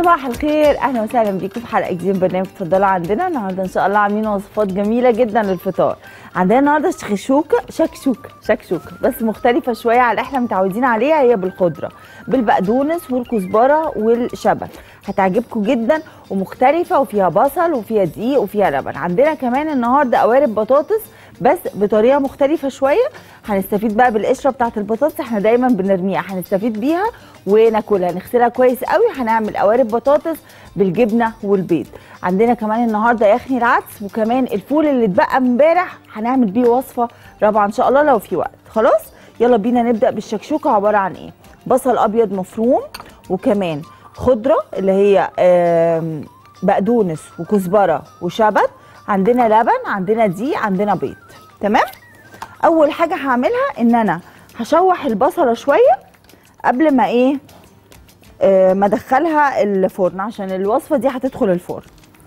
صباح الخير اهلا وسهلا بيكم في حلقه جديده من برنامج اتفضلوا عندنا النهارده ان شاء الله عاملين وصفات جميله جدا للفطار عندنا النهارده شكشوكه شكشوكه شكشوكه بس مختلفه شويه على اللي احنا متعودين عليها هي بالخضره بالبقدونس والكزبره والشبت هتعجبكم جدا ومختلفه وفيها بصل وفيها دقيق وفيها لبن عندنا كمان النهارده قوارب بطاطس بس بطريقه مختلفه شويه هنستفيد بقى بالقشره بتاعه البطاطس احنا دايما بنرميها هنستفيد بيها وناكلها نغسلها كويس قوي هنعمل قوارب بطاطس بالجبنه والبيض عندنا كمان النهارده يخني العدس وكمان الفول اللي اتبقى امبارح هنعمل بيه وصفه رابعه ان شاء الله لو في وقت خلاص يلا بينا نبدا بالشكشوكه عباره عن ايه بصل ابيض مفروم وكمان خضره اللي هي آم، بقدونس وكزبره وشبت عندنا لبن عندنا دقيق عندنا بيض تمام اول حاجه هعملها ان انا هشوح البصله شويه قبل ما ايه آه ما ادخلها الفرن عشان الوصفه دي هتدخل الفرن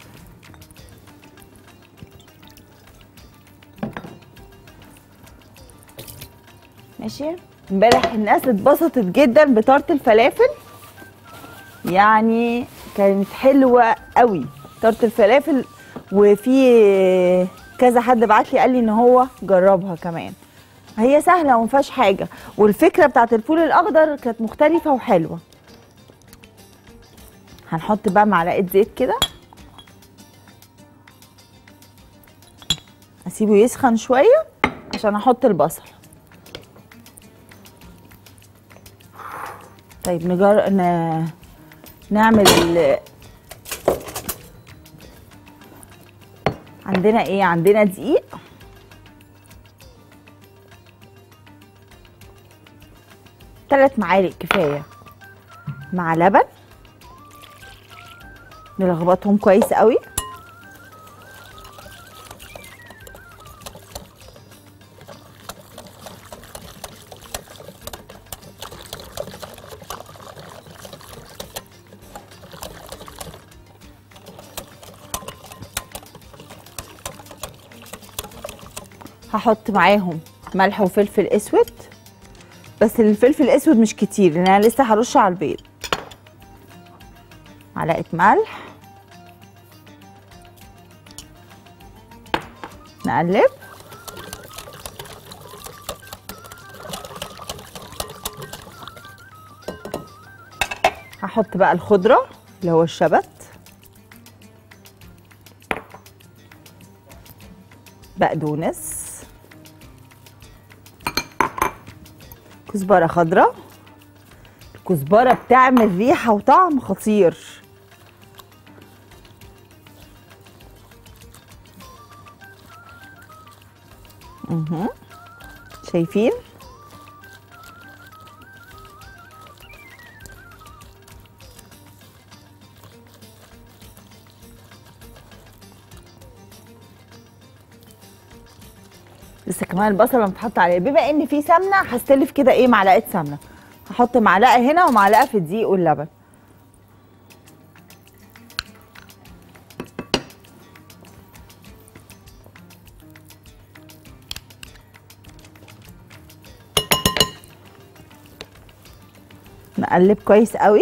ماشي امبارح الناس اتبسطت جدا بطارت الفلافل يعني كانت حلوه قوي طارت الفلافل وفي كذا حد بعت لي قال لي ان هو جربها كمان هي سهله وما فيهاش حاجه والفكره بتاعت الفول الاخضر كانت مختلفه وحلوه هنحط بقى معلقه زيت كده اسيبه يسخن شويه عشان احط البصل طيب نجر ن... نعمل ال- عندنا ايه عندنا دقيق ثلاث معالق كفايه مع لبن نلخبطهم كويس قوي هحط معاهم ملح وفلفل اسود بس الفلفل الاسود مش كتير لان انا لسه هرش على البيض معلقه ملح نقلب هحط بقى الخضره اللي هو الشبت بقدونس كزبرة خضراء الكزبرة بتعمل ريحة وطعم خطير مهم. شايفين لسه كمان البصل لما بتحط عليه بما ان في سمنه هستلف كده ايه معلقه سمنه هحط معلقه هنا ومعلقه في الدقيق واللبن نقلب كويس قوي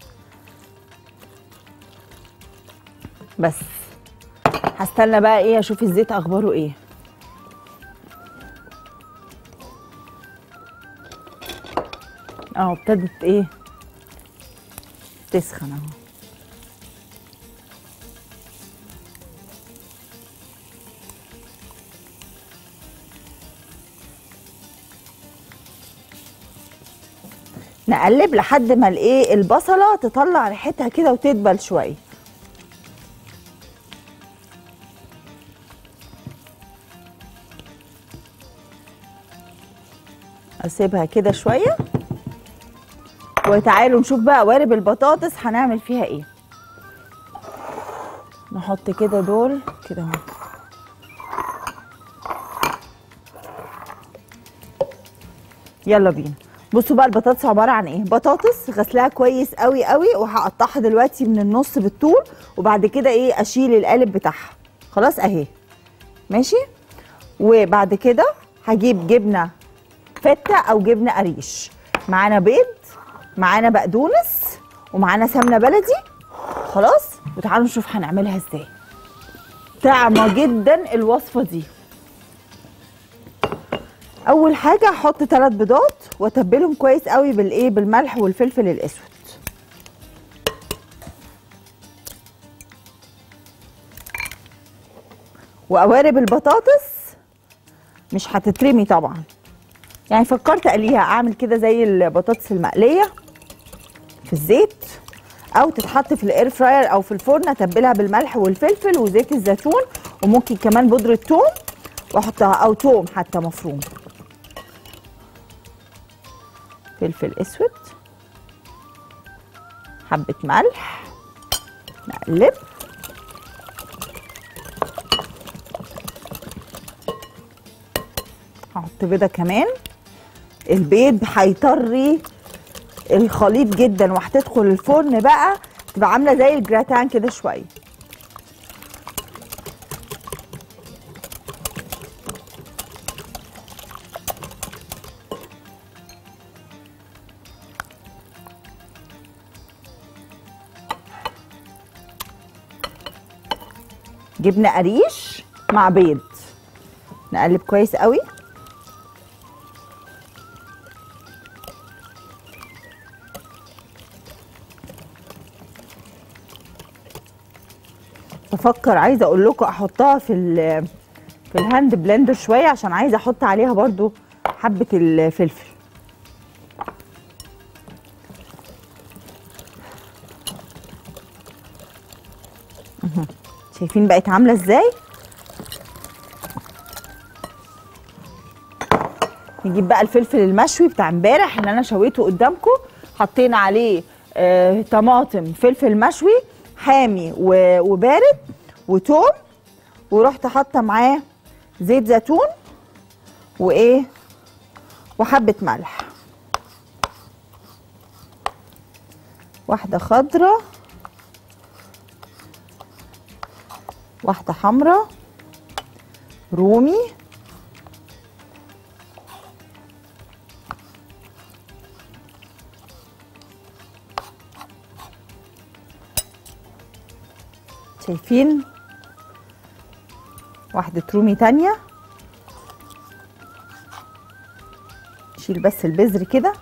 بس هستنى بقى ايه اشوف الزيت اخباره ايه اه ابتدت ايه تسخن اهو نقلب لحد ما الايه البصله تطلع ريحتها كده وتدبل شويه اسيبها كده شويه وتعالوا نشوف بقى قوارب البطاطس هنعمل فيها ايه نحط كده دول كده اهو يلا بينا بصوا بقى البطاطس عباره عن ايه بطاطس غسلها كويس قوي قوي وهقطعها دلوقتي من النص بالطول وبعد كده ايه اشيل القالب بتاعها خلاص اهي ماشي وبعد كده هجيب جبنه فته او جبنه قريش معانا بيض معانا بقدونس ومعانا سمنه بلدي خلاص وتعالوا نشوف هنعملها ازاي طعمه جدا الوصفه دي اول حاجه احط ثلاث بيضات واتبلهم كويس قوي بالايه بالملح والفلفل الاسود وقوارب البطاطس مش هتترمي طبعا يعني فكرت اقليها اعمل كده زي البطاطس المقليه في الزيت او تتحط في الاير فراير او في الفرن اتبلها بالملح والفلفل وزيت الزيتون وممكن كمان بودره ثوم واحطها او ثوم حتى مفروم فلفل اسود حبه ملح نقلب هحط بيضه كمان البيض هيطري الخليط جدا وهتدخل الفرن بقى تبقى عامله زي الجراتان كده شويه جبنه قريش مع بيض نقلب كويس قوي بفكر عايزه اقول لكم احطها في ال في الهاند بلندر شويه عشان عايزه احط عليها برضو حبه الفلفل مهم. شايفين بقت عامله ازاي نجيب بقى الفلفل المشوي بتاع امبارح اللي انا شويته قدامكم حطينا عليه آه طماطم فلفل مشوي حامي و- وبارد وتوم ورحت حاطه معاه زيت زيتون وايه وحبه ملح واحده خضره واحده حمراء رومي شايفين واحدة رومي تانية نشيل بس البذر كده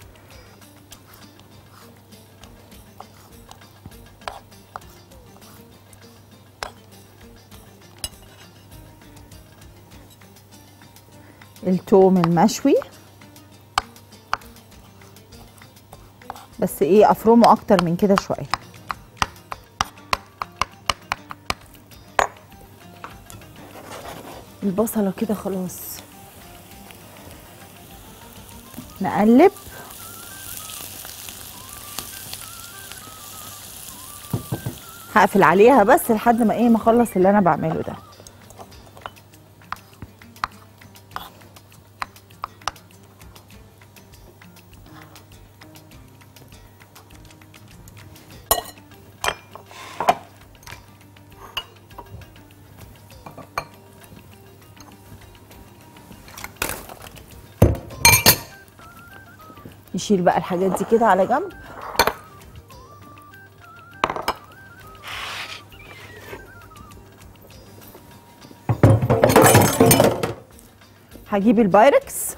التوم المشوي بس ايه افرمه اكتر من كده شويه البصله كده خلاص نقلب هقفل عليها بس لحد ما ايه ما اخلص اللي انا بعمله ده نشيل بقى الحاجات دي كده على جنب هجيب البايركس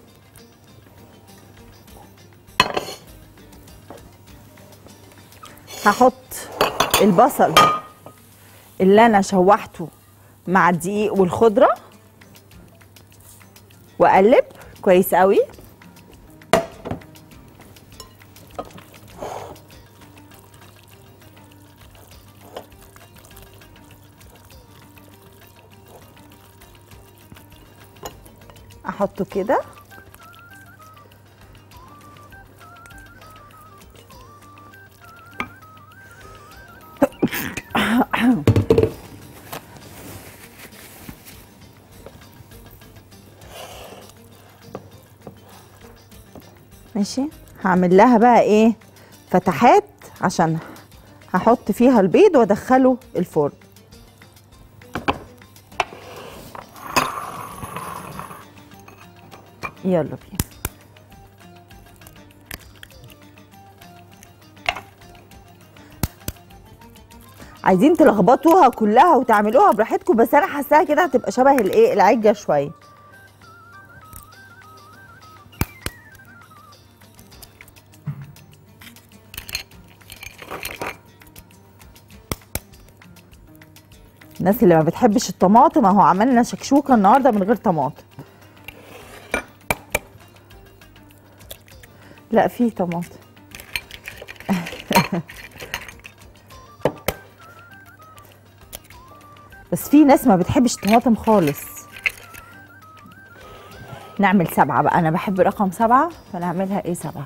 هحط البصل اللي انا شوحته مع الدقيق والخضره واقلب كويس قوي احطه كده ماشي هعمل لها بقى ايه فتحات عشان هحط فيها البيض وادخله الفرن يلا بينا عايزين تلخبطوها كلها وتعملوها براحتكم بس انا حاساها كده هتبقى شبه الايه العجه شويه الناس اللي ما بتحبش الطماطم اهو عملنا شكشوكه النهارده من غير طماطم لا في طماطم بس في ناس ما بتحبش الطماطم خالص نعمل سبعة بقى أنا بحب رقم سبعة فنعملها إيه سبعة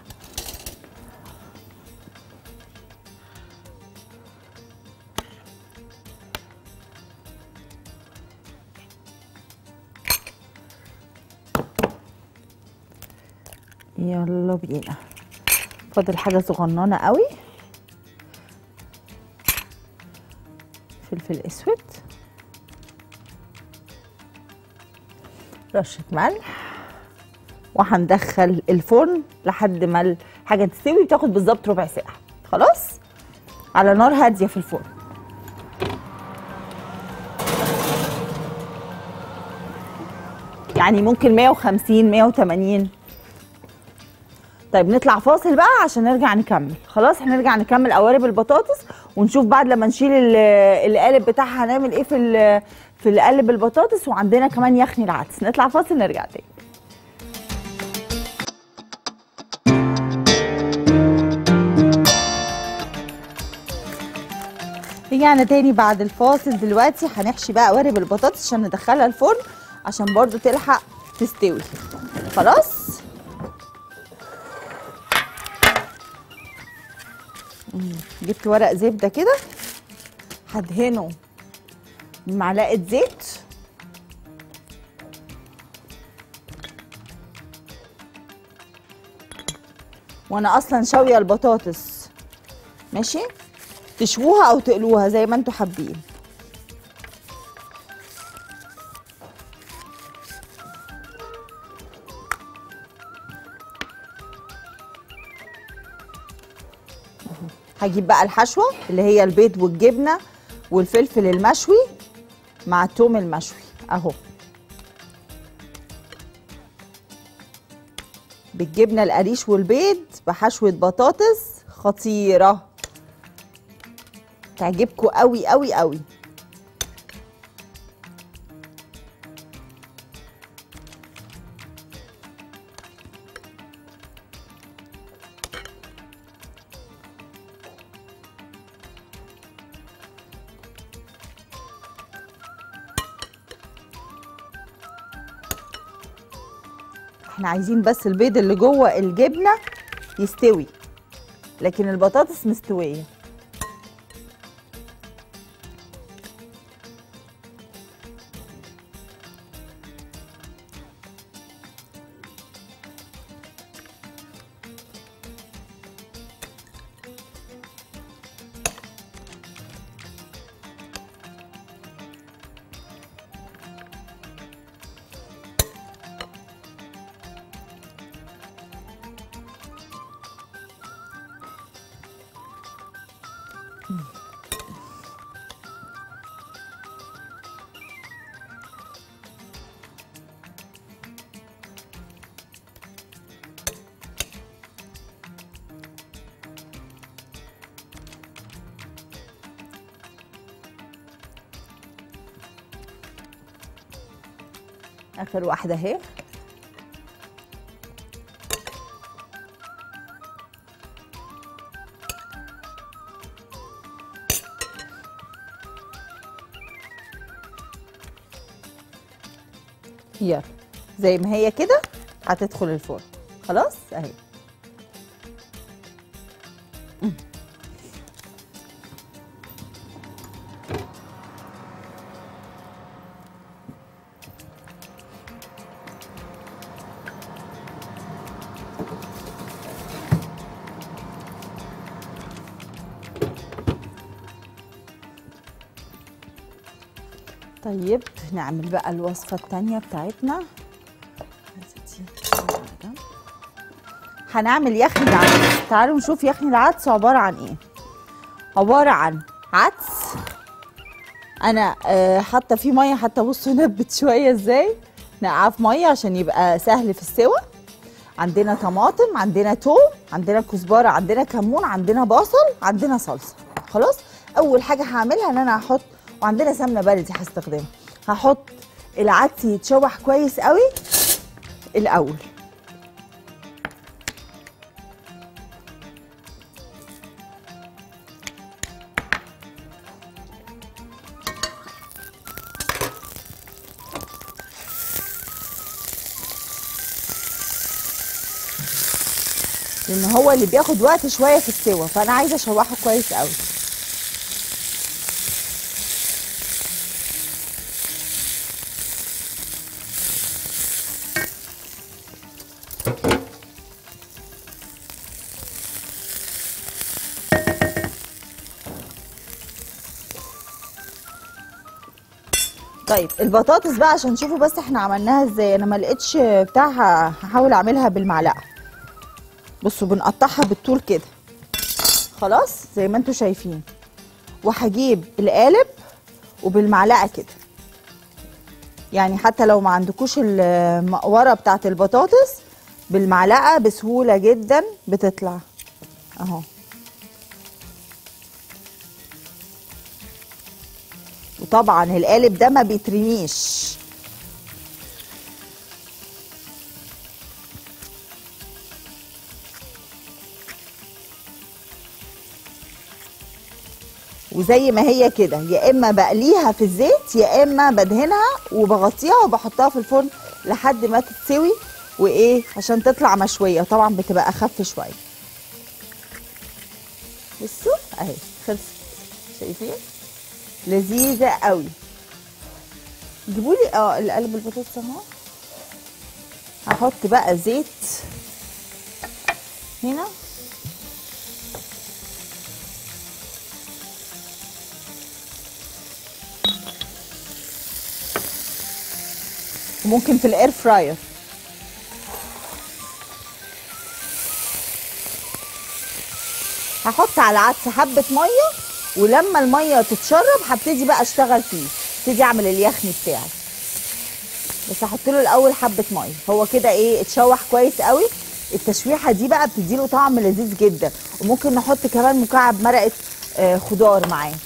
يلا بينا فاضل حاجة صغننة قوي فلفل اسود رشة ملح وهندخل الفرن لحد ما الحاجة تستوي بتاخد بالظبط ربع ساعة خلاص على نار هادية في الفرن يعني ممكن 150 180 طيب نطلع فاصل بقى عشان نرجع نكمل خلاص هنرجع نكمل قوارب البطاطس ونشوف بعد لما نشيل ال- القالب بتاعها هنعمل ايه في ال- في القالب البطاطس وعندنا كمان يخني العدس نطلع فاصل نرجع تاني رجعنا تاني بعد الفاصل دلوقتي هنحشي بقى قوارب البطاطس عشان ندخلها الفرن عشان برضو تلحق تستوي خلاص مم. جبت ورق زبده كده هدهنه بمعلقه زيت وانا اصلا شاويه البطاطس ماشي تشووها او تقلوها زي ما انتوا حابين هجيب بقى الحشوه اللي هي البيض والجبنه والفلفل المشوي مع التوم المشوي اهو بالجبنه القريش والبيض بحشوه بطاطس خطيره تعجبكم قوي قوي قوي احنا عايزين بس البيض اللي جوه الجبنه يستوي لكن البطاطس مستويه اخر واحده اهي يلا زي ما هي كده هتدخل الفرن خلاص اهي مم. طيب نعمل بقى الوصفة التانية بتاعتنا هنعمل يخني العدس تعالوا نشوف يخني العدس عبارة عن ايه عبارة عن عدس انا آه، حاطه فيه ميه حتى بصوا نبت شويه ازاي نقعاه في ميه عشان يبقى سهل في السوى عندنا طماطم عندنا توم عندنا كزبره عندنا كمون عندنا بصل عندنا صلصه خلاص اول حاجه هعملها ان انا هحط وعندنا سمنه بلدي هستخدمها هحط العدس يتشوح كويس قوي الاول لان هو اللي بياخد وقت شويه في السوا فانا عايزه اشوحه كويس قوي طيب البطاطس بقى عشان تشوفوا بس احنا عملناها ازاي انا ما لقيتش بتاعها هحاول اعملها بالمعلقه بصوا بنقطعها بالطول كده خلاص زي ما انتم شايفين وهجيب القالب وبالمعلقه كده يعني حتى لو ما عندكوش المقوره بتاعه البطاطس بالمعلقه بسهوله جدا بتطلع اهو وطبعا القالب ده ما بيترميش وزي ما هي كده يا اما بقليها في الزيت يا اما بدهنها وبغطيها وبحطها في الفرن لحد ما تتسوي وايه عشان تطلع مشويه طبعا بتبقى اخف شويه بصوا اهي خلصت شايفين لذيذه قوي جيبوا لي اه القلب البطاطس اهو هحط بقى زيت هنا وممكن في الاير فراير هحط على العدس حبه ميه ولما الميه تتشرب هبتدي بقى اشتغل فيه ابتدي اعمل اليخني بتاعي بس هحط له الاول حبه ميه هو كده ايه اتشوح كويس قوي التشويحه دي بقى بتدي له طعم لذيذ جدا وممكن نحط كمان مكعب مرقه آه خضار معاه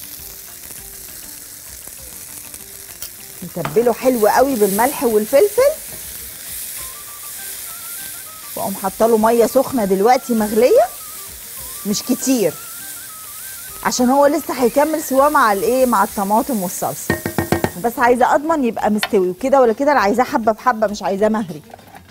نتبله حلو قوي بالملح والفلفل واقوم حاطه له ميه سخنه دلوقتي مغليه مش كتير عشان هو لسه هيكمل سواه مع الايه مع الطماطم والصلصه بس عايزه اضمن يبقى مستوي وكده ولا كده انا عايزاه حبه بحبه مش عايزاه مهري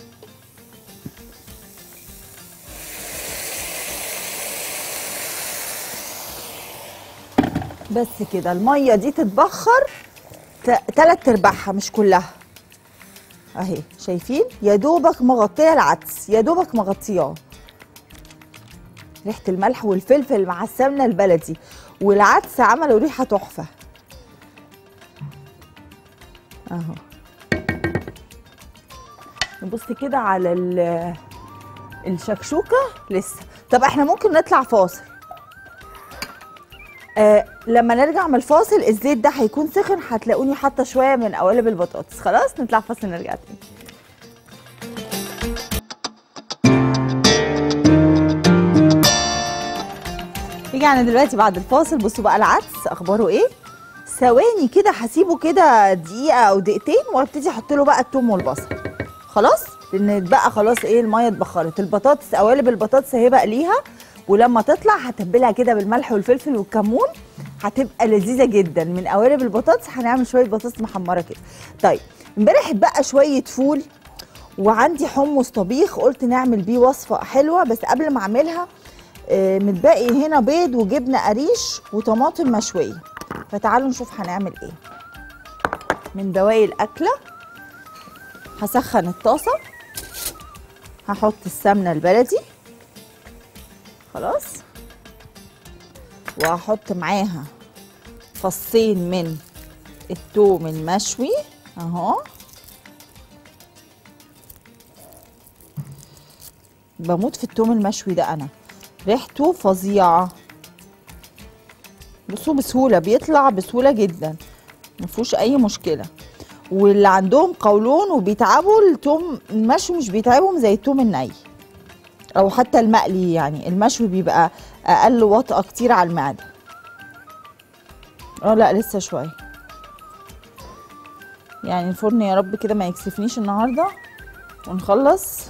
بس كده الميه دي تتبخر تلات ارباعها مش كلها اهي شايفين يا دوبك مغطيه العدس يا دوبك مغطياه ريحه الملح والفلفل مع السمنه البلدي والعدس عملوا ريحه تحفه اهو نبص كده على الشكشوكه لسه طب احنا ممكن نطلع فاصل آه لما نرجع من الفاصل الزيت ده هيكون سخن هتلاقوني حاطه شويه من قوالب البطاطس خلاص نطلع فاصل نرجع تاني رجعنا دلوقتي بعد الفاصل بصوا بقى العدس اخباره ايه ثواني كده هسيبه كده دقيقه او دقيقتين وابتدي احط له بقى الثوم والبصل خلاص لان بقى خلاص ايه الميه اتبخرت البطاطس قوالب البطاطس اهي بقليها ولما تطلع هتبلها كده بالملح والفلفل والكمون هتبقى لذيذه جدا من قوالب البطاطس هنعمل شويه بطاطس محمره كده طيب امبارح اتبقى شويه فول وعندي حمص طبيخ قلت نعمل بيه وصفه حلوه بس قبل ما اعملها آه، متبقي هنا بيض وجبنه قريش وطماطم مشويه فتعالوا نشوف هنعمل ايه من بواقي الاكله هسخن الطاسه هحط السمنه البلدي خلاص وهحط معاها فصين من التوم المشوي اهو بموت في التوم المشوي ده انا ريحته فظيعه بصوا بسهوله بيطلع بسهوله جدا ما فيهوش اي مشكله واللي عندهم قولون وبيتعبوا التوم المشوي مش بيتعبهم زي التوم الني او حتى المقلي يعني المشوي بيبقى اقل وطأة كتير على المعده اه لا لسه شويه يعني الفرن يا رب كده ما يكسفنيش النهارده ونخلص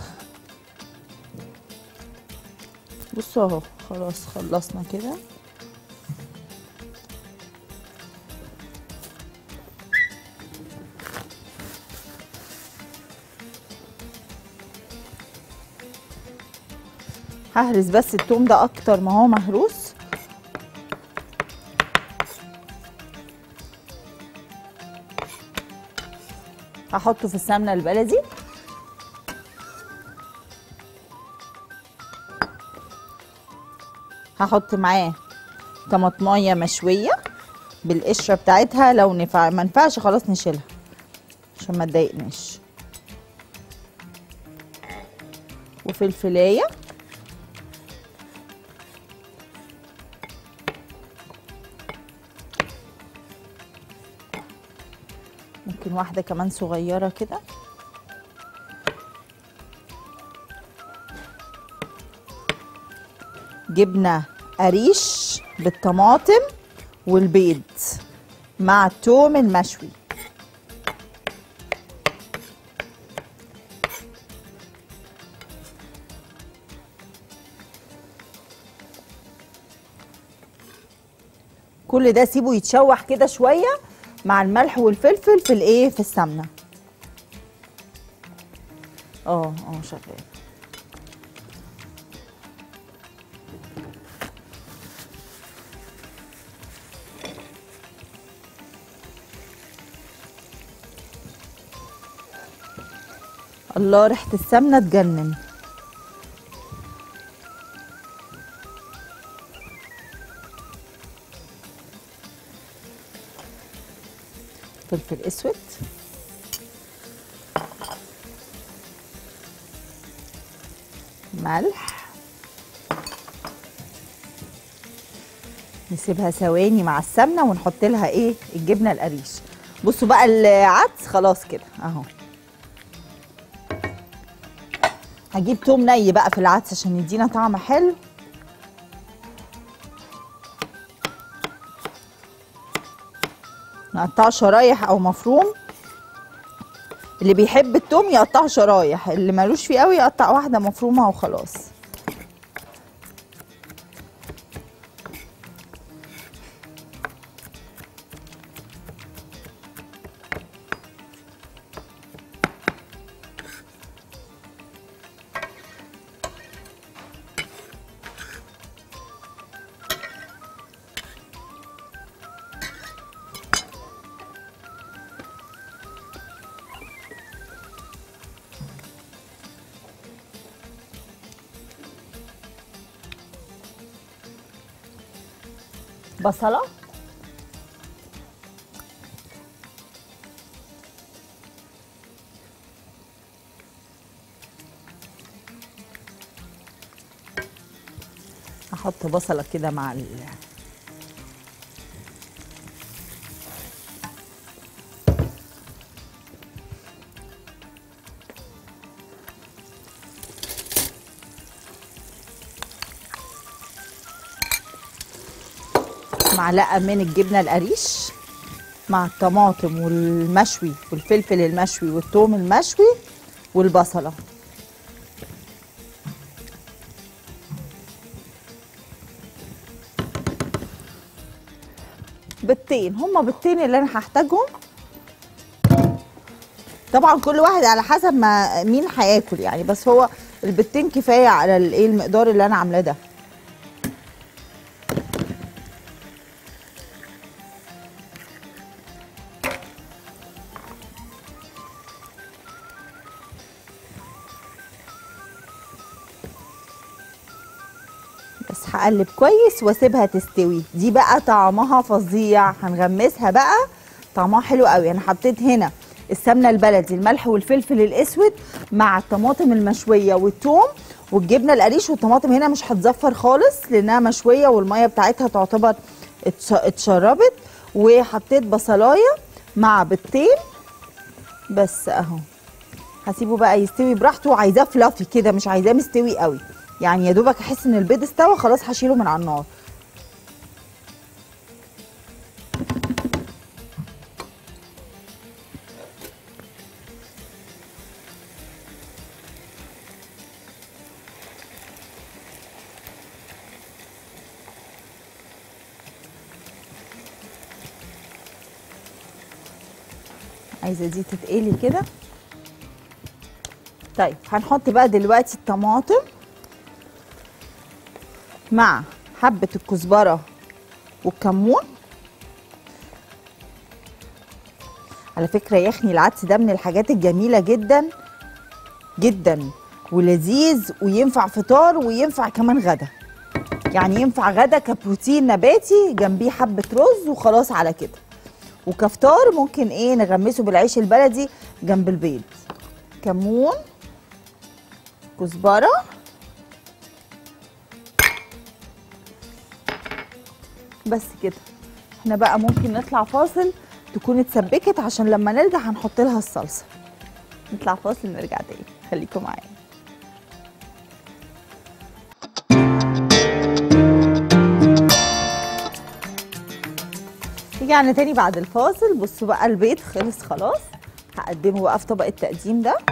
بصوا اهو خلاص خلصنا كده ههرس بس التوم ده اكتر ما هو مهروس هحطه في السمنه البلدي هحط معاه طماطمايه مشويه بالقشره بتاعتها لو نفع ما نفعش خلاص نشيلها عشان ما تضايقناش وفلفلايه ممكن واحده كمان صغيره كده جبنه قريش بالطماطم والبيض مع التوم المشوي كل ده سيبه يتشوح كده شويه مع الملح والفلفل في الايه في السمنه اه اه شغال الله ريحه السمنه تجنن فلفل اسود ملح نسيبها ثواني مع السمنه ونحط لها ايه الجبنه القريش بصوا بقى العدس خلاص كده اهو هجيب توم ني بقى في العدس عشان يدينا طعم حلو نقطعه شرايح او مفروم اللي بيحب التوم يقطعه شرايح اللي ملوش فيه قوي يقطع واحده مفرومه وخلاص بصله احط بصله كده مع ال معلقه من الجبنه القريش مع الطماطم والمشوي والفلفل المشوي والثوم المشوي والبصله بيضتين هما بيضتين اللي انا هحتاجهم طبعا كل واحد على حسب ما مين هياكل يعني بس هو البيضتين كفايه على الايه المقدار اللي انا عاملاه ده بس هقلب كويس واسيبها تستوي دي بقى طعمها فظيع هنغمسها بقى طعمها حلو قوي انا حطيت هنا السمنه البلدي الملح والفلفل الاسود مع الطماطم المشويه والثوم والجبنه القريش والطماطم هنا مش هتزفر خالص لانها مشويه والميه بتاعتها تعتبر اتش- اتشربت وحطيت بصلايه مع بيضتين بس اهو هسيبه بقى يستوي براحته وعايزاه فلافي كده مش عايزاه مستوي قوي يعني يا دوبك احس ان البيض استوى خلاص هشيله من على النار عايزه دي تتقلي كده طيب هنحط بقى دلوقتي الطماطم مع حبه الكزبره والكمون على فكره يخني العدس ده من الحاجات الجميله جدا جدا ولذيذ وينفع فطار وينفع كمان غدا يعني ينفع غدا كبروتين نباتي جنبيه حبه رز وخلاص على كده وكفطار ممكن ايه نغمسه بالعيش البلدي جنب البيض كمون كزبره بس كده احنا بقى ممكن نطلع فاصل تكون اتسبكت عشان لما نرجع هنحط لها الصلصه نطلع فاصل نرجع تاني خليكم معايا رجعنا تاني بعد الفاصل بصوا بقى البيض خلص خلاص هقدمه بقى في طبق التقديم ده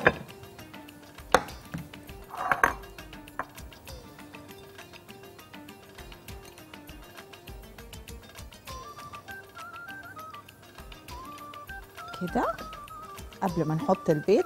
كده قبل ما نحط البيض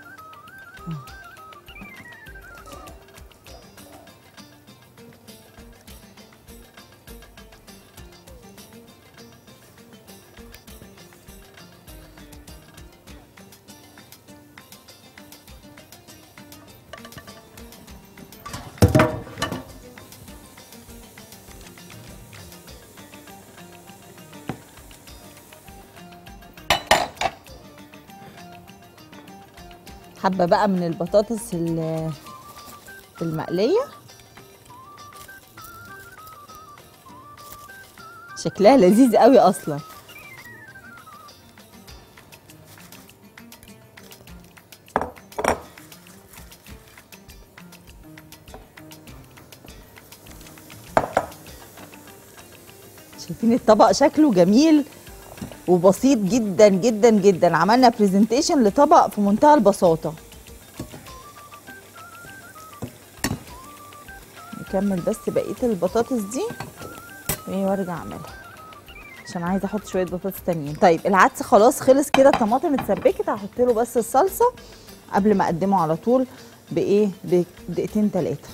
حبه بقى من البطاطس ال- المقليه شكلها لذيذ قوي اصلا شايفين الطبق شكله جميل وبسيط جدا جدا جدا عملنا برزنتيشن لطبق في منتهى البساطه نكمل بس بقيه البطاطس دي وايه وارجع اعملها عشان عايزه احط شويه بطاطس تانيين طيب العدس خلاص خلص كده الطماطم اتسبكت هحط له بس الصلصه قبل ما اقدمه على طول بايه بدقيقتين ثلاثه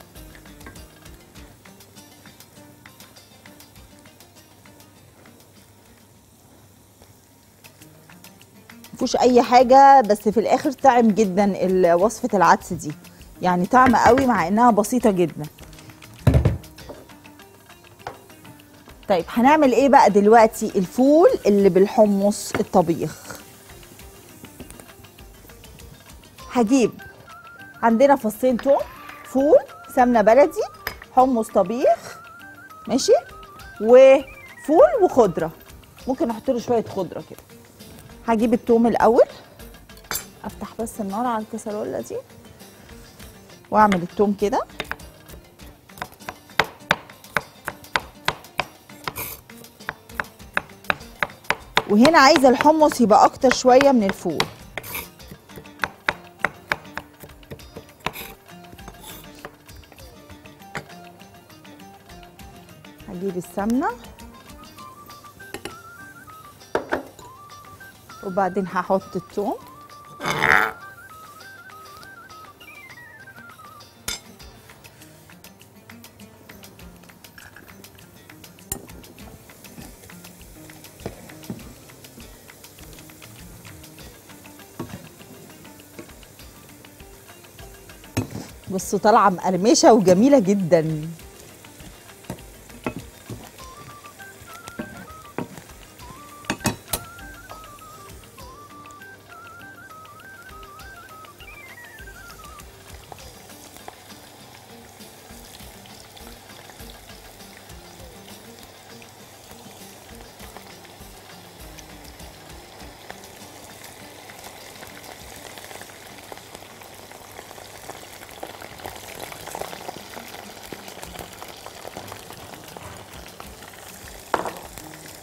مفيهوش اي حاجه بس في الاخر طعم جدا ال- وصفه العدس دي يعني طعم قوي مع انها بسيطه جدا طيب هنعمل ايه بقى دلوقتي الفول اللي بالحمص الطبيخ هجيب عندنا فصين توم فول سمنه بلدي حمص طبيخ ماشي وفول وخضره ممكن احط له شويه خضره كده هجيب التوم الاول افتح بس النار على الكسرولة دي واعمل التوم كده وهنا عايزه الحمص يبقى اكتر شويه من الفول هجيب السمنه وبعدين هحط الثوم بصوا طالعه مقرمشه وجميله جدا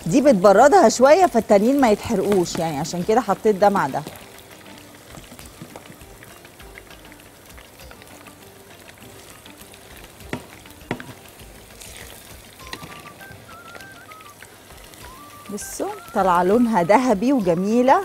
دي بتبردها شويه فالتانيين ما يتحرقوش يعني عشان كده حطيت ده مع ده بصوا طالعه لونها ذهبي وجميله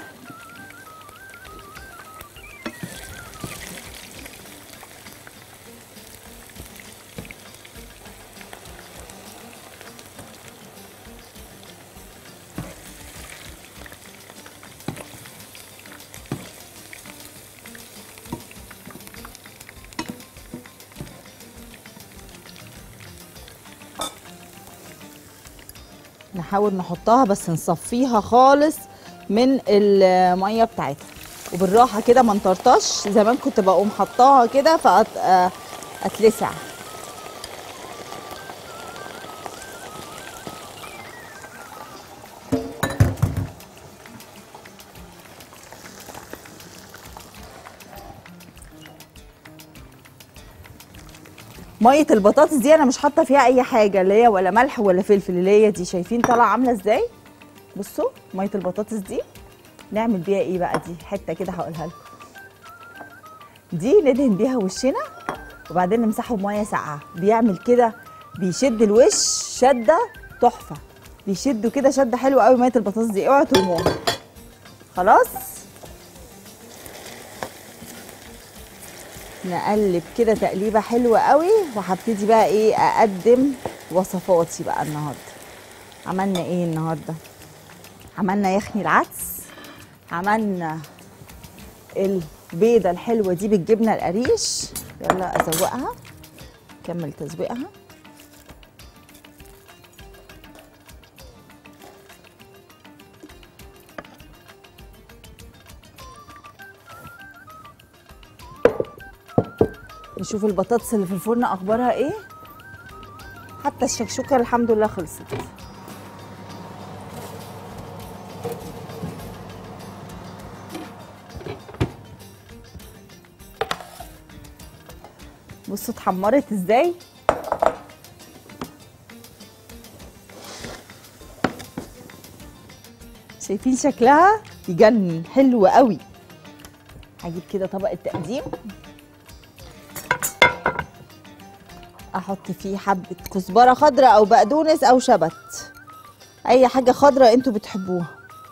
نحاول نحطها بس نصفيها خالص من الميه بتاعتها وبالراحه كده ما نطرطش زمان كنت بقوم حطاها كده فاتلسع ميه البطاطس دي انا مش حاطه فيها اي حاجه اللي هي ولا ملح ولا فلفل اللي هي دي شايفين طالعه عامله ازاي بصوا ميه البطاطس دي نعمل بيها ايه بقى دي حته كده هقولها لكم دي ندهن بيها وشنا وبعدين نمسحه بميه ساقعه بيعمل كده بيشد الوش شده تحفه بيشدوا كده شده حلوه قوي ميه البطاطس دي اوعوا ترموها خلاص نقلب كده تقليبه حلوه قوي وهبتدي بقى ايه اقدم وصفاتي بقى النهارده عملنا ايه النهارده عملنا يخني العدس عملنا البيضه الحلوه دي بالجبنه القريش يلا ازوقها كمل تزويقها نشوف البطاطس اللي في الفرن اخبارها ايه حتى الشكشوكه الحمد لله خلصت بصوا اتحمرت ازاي شايفين شكلها يجنن حلو قوي هجيب كده طبق التقديم احط فيه حبه كزبره خضراء او بقدونس او شبت اي حاجه خضراء انتوا بتحبوها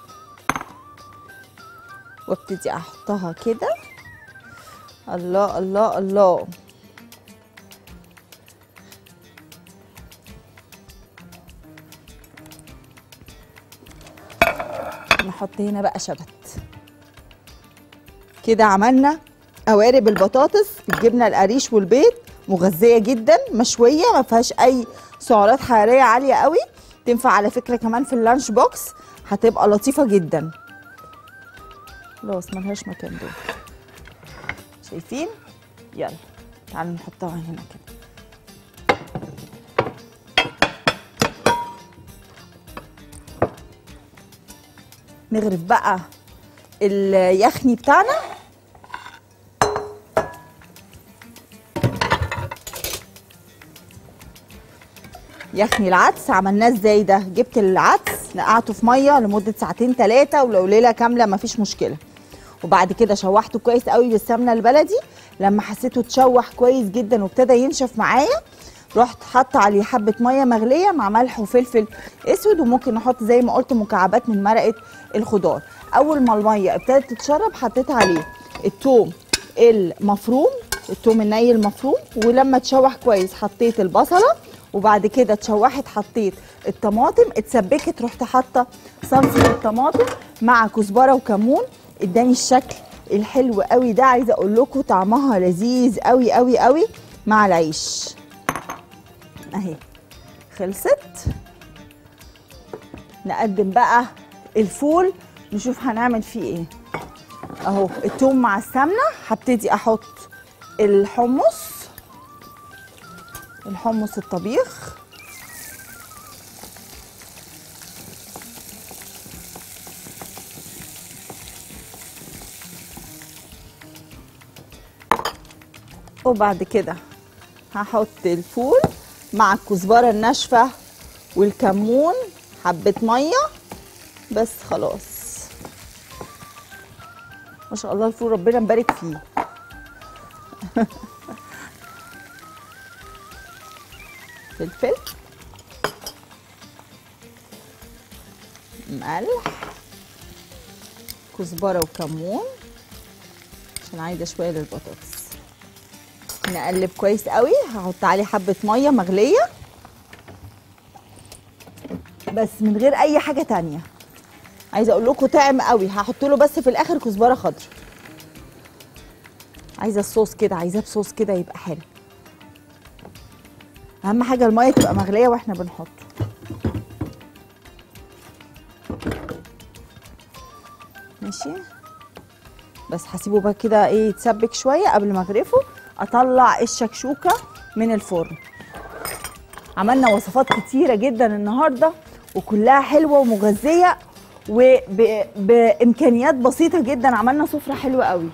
وابتدي احطها كده الله الله الله نحط هنا بقى شبت كده عملنا قوارب البطاطس بالجبنه القريش والبيض مغذيه جدا مشويه ما فيهاش اي سعرات حراريه عاليه قوي تنفع على فكره كمان في اللانش بوكس هتبقى لطيفه جدا خلاص ملهاش مكان دول شايفين يلا تعالوا نحطها هنا كده نغرف بقى اليخني بتاعنا يخني العدس عملناه ازاي ده جبت العدس نقعته في ميه لمده ساعتين ثلاثه ولو ليله كامله مفيش مشكله وبعد كده شوحته كويس قوي بالسمنه البلدي لما حسيته اتشوح كويس جدا وابتدى ينشف معايا رحت حاطه عليه حبه ميه مغليه مع ملح وفلفل اسود وممكن نحط زي ما قلت مكعبات من مرقه الخضار اول ما الميه ابتدت تتشرب حطيت عليه الثوم المفروم الثوم الني المفروم ولما اتشوح كويس حطيت البصله وبعد كده اتشوحت حطيت الطماطم اتسبكت رحت حاطه صلصه الطماطم مع كزبره وكمون اداني الشكل الحلو قوي ده عايزه اقول لكم طعمها لذيذ قوي قوي قوي مع العيش اهي خلصت نقدم بقى الفول نشوف هنعمل فيه ايه اهو التوم مع السمنه هبتدي احط الحمص الحمص الطبيخ وبعد كده هحط الفول مع الكزبره الناشفه والكمون حبه ميه بس خلاص ما شاء الله الفول ربنا مبارك فيه فلفل ملح كزبره وكمون عشان عايزه شويه للبطاطس نقلب كويس قوي هحط عليه حبه ميه مغليه بس من غير اي حاجه تانية عايزه اقول لكم طعم قوي هحط له بس في الاخر كزبره خضراء عايزه الصوص كده عايزاه بصوص كده يبقى حلو اهم حاجه الميه تبقى مغليه واحنا بنحطه ماشي بس هسيبه بقى كده ايه يتسبك شويه قبل ما اغرفه اطلع الشكشوكه من الفرن عملنا وصفات كتيره جدا النهارده وكلها حلوه ومغذيه وبامكانيات بسيطه جدا عملنا سفره حلوه قوي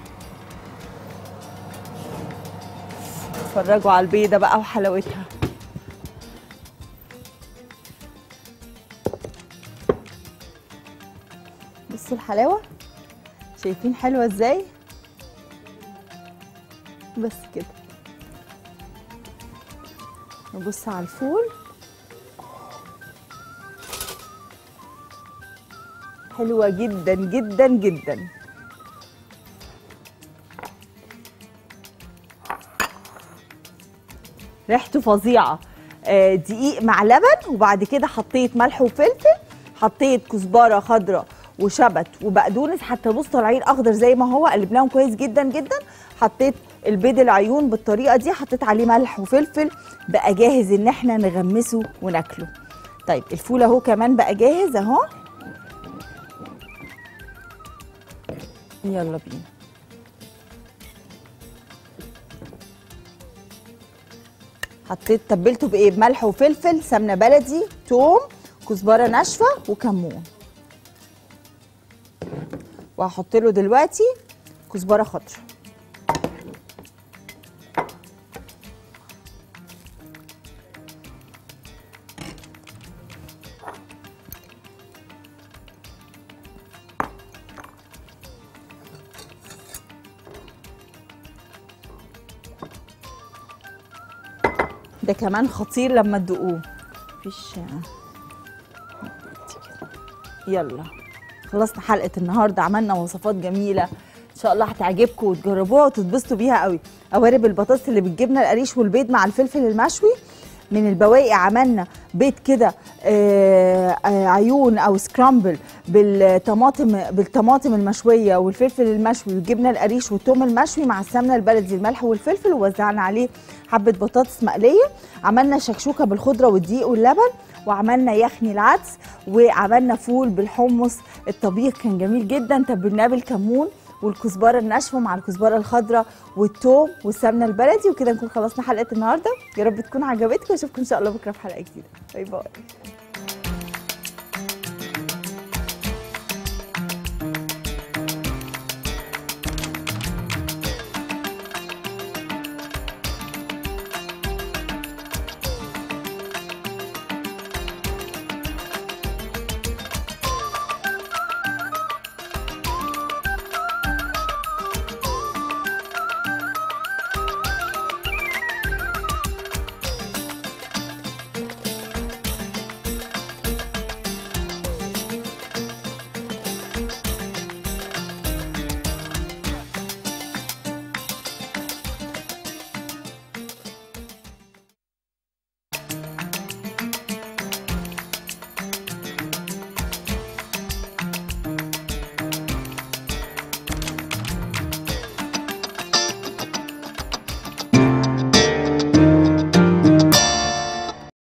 اتفرجوا على البيضه بقى وحلاوتها بصوا الحلاوه شايفين حلوه ازاي بس كده نبص على الفول حلوه جدا جدا جدا ريحته فظيعه آه، دقيق مع لبن وبعد كده حطيت ملح وفلفل حطيت كزبره خضراء وشبت وبقدونس حتى بص طالعين اخضر زي ما هو قلبناهم كويس جدا جدا حطيت البيض العيون بالطريقه دي حطيت عليه ملح وفلفل بقى جاهز ان احنا نغمسه وناكله طيب الفول اهو كمان بقى جاهز اهو يلا بينا حطيت تبلته بايه بملح وفلفل سمنه بلدي توم كزبره ناشفه وكمون وهحط له دلوقتي كزبره خضراء ده كمان خطير لما تدوقوه مفيش يلا خلصنا حلقه النهارده عملنا وصفات جميله ان شاء الله هتعجبكم وتجربوها وتتبسطوا بيها قوي قوارب البطاطس اللي بالجبنه القريش والبيض مع الفلفل المشوي من البواقي عملنا بيض كده آه، آه، عيون او سكرامبل بالطماطم بالطماطم المشويه والفلفل المشوي والجبنه القريش والثوم المشوي مع السمنه البلدي الملح والفلفل ووزعنا عليه حبه بطاطس مقليه عملنا شكشوكه بالخضره والدقيق واللبن وعملنا يخني العدس وعملنا فول بالحمص الطبيخ كان جميل جدا تبلناه بالكمون والكزبره الناشفه مع الكزبره الخضراء والثوم والسمنه البلدي وكده نكون خلصنا حلقه النهارده يا رب تكون عجبتكم واشوفكم ان شاء الله بكره في حلقه جديده باي باي